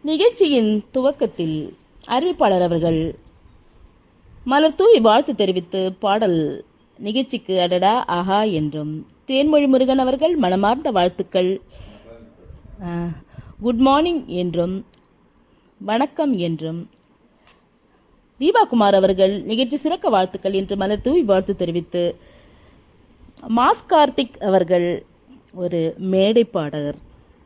நிகழ்ச்சியின் துவக்கத்தில் அறிவிப்பாளர் அவர்கள் மலர் தூவி வாழ்த்து தெரிவித்து பாடல் நிகழ்ச்சிக்கு அடடா ஆஹா என்றும் தேன்மொழி முருகன் அவர்கள் மனமார்ந்த வாழ்த்துக்கள் அஹ், குட் மார்னிங் என்றும் வணக்கம் என்றும் தீபாகுமார் அவர்கள் நிகழ்ச்சி சிறக்க வாழ்த்துக்கள் என்று மலர் தூவி வாழ்த்து தெரிவித்து மாஸ் கார்த்திக் அவர்கள் ஒரு மேடை பாடகர்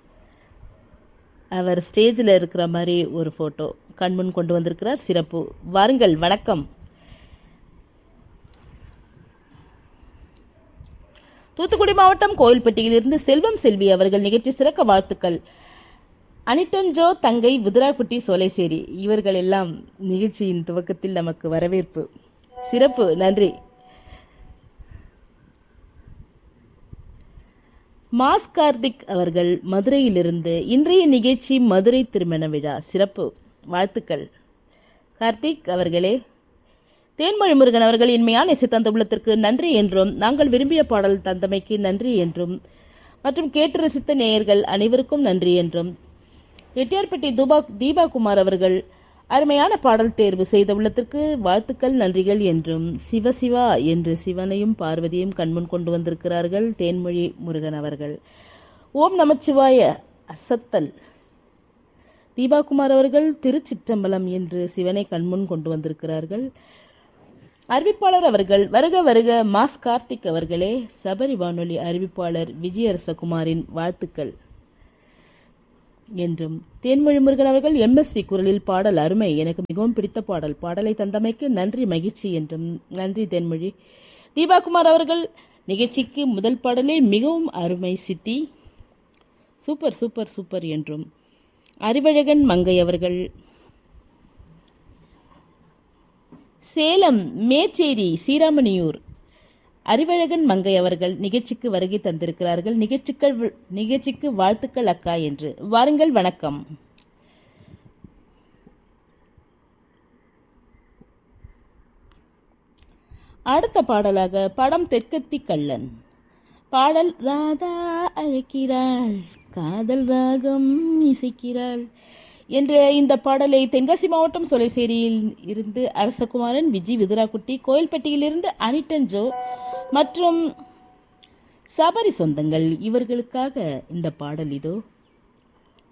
அவர் ஸ்டேஜில் இருக்கிற மாதிரி ஒரு ஃபோட்டோ கண்முன் கொண்டு வந்திருக்கிறார் சிறப்பு வாருங்கள் வணக்கம் தூத்துக்குடி மாவட்டம் கோயில்பட்டியிலிருந்து செல்வம் செல்வி அவர்கள் நிகழ்ச்சி சிறக்க வாழ்த்துக்கள் அனிட்டன் ஜோ தங்கை புதிராக்குட்டி சோலைசேரி இவர்கள் எல்லாம் நிகழ்ச்சியின் துவக்கத்தில் நமக்கு வரவேற்பு சிறப்பு நன்றி மாஸ் கார்த்திக் அவர்கள் மதுரையிலிருந்து இன்றைய நிகழ்ச்சி மதுரை திருமண விழா சிறப்பு வாழ்த்துக்கள் கார்த்திக் அவர்களே தேன்மொழி முருகன் அவர்கள் இன்மையான இசை தந்த உள்ளத்திற்கு நன்றி என்றும் நாங்கள் விரும்பிய பாடல் தந்தமைக்கு நன்றி என்றும் மற்றும் கேட்டு ரசித்த நேயர்கள் அனைவருக்கும் நன்றி என்றும் எட்டியார்பட்டி தூபா தீபா குமார் அவர்கள் அருமையான பாடல் தேர்வு செய்த உள்ளத்திற்கு வாழ்த்துக்கள் நன்றிகள் என்றும் சிவசிவா என்று சிவனையும் பார்வதியும் கண்முன் கொண்டு வந்திருக்கிறார்கள் தேன்மொழி முருகன் அவர்கள் ஓம் நமச்சிவாய அசத்தல் தீபாகுமார் அவர்கள் திருச்சிற்றம்பலம் என்று சிவனை கண்முன் கொண்டு வந்திருக்கிறார்கள் அறிவிப்பாளர் அவர்கள் வருக வருக மாஸ் கார்த்திக் அவர்களே சபரி வானொலி அறிவிப்பாளர் விஜயரசகுமாரின் வாழ்த்துக்கள் என்றும் தேன்மொழி முருகன் அவர்கள் எம்எஸ்வி குரலில் பாடல் அருமை எனக்கு மிகவும் பிடித்த பாடல் பாடலை தந்தமைக்கு நன்றி மகிழ்ச்சி என்றும் நன்றி தேன்மொழி தீபாகுமார் அவர்கள் நிகழ்ச்சிக்கு முதல் பாடலே மிகவும் அருமை சித்தி சூப்பர் சூப்பர் சூப்பர் என்றும் அறிவழகன் மங்கை அவர்கள் சேலம் மேச்சேரி சீராமணியூர் அறிவழகன் மங்கை அவர்கள் நிகழ்ச்சிக்கு வருகை தந்திருக்கிறார்கள் நிகழ்ச்சிகள் நிகழ்ச்சிக்கு வாழ்த்துக்கள் அக்கா என்று வாருங்கள் வணக்கம் அடுத்த பாடலாக படம் தெற்கத்தி கள்ளன் பாடல் ராதா அழைக்கிறாள் காதல் ராகம் இசைக்கிறாள் என்ற இந்த பாடலை தென்காசி மாவட்டம் சொலைசேரியில் இருந்து அரசகுமாரன் விஜி விதுராக்குட்டி கோயில்பட்டியிலிருந்து அனிட்டன் ஜோ மற்றும் சபரி சொந்தங்கள் இவர்களுக்காக இந்த பாடல் இதோ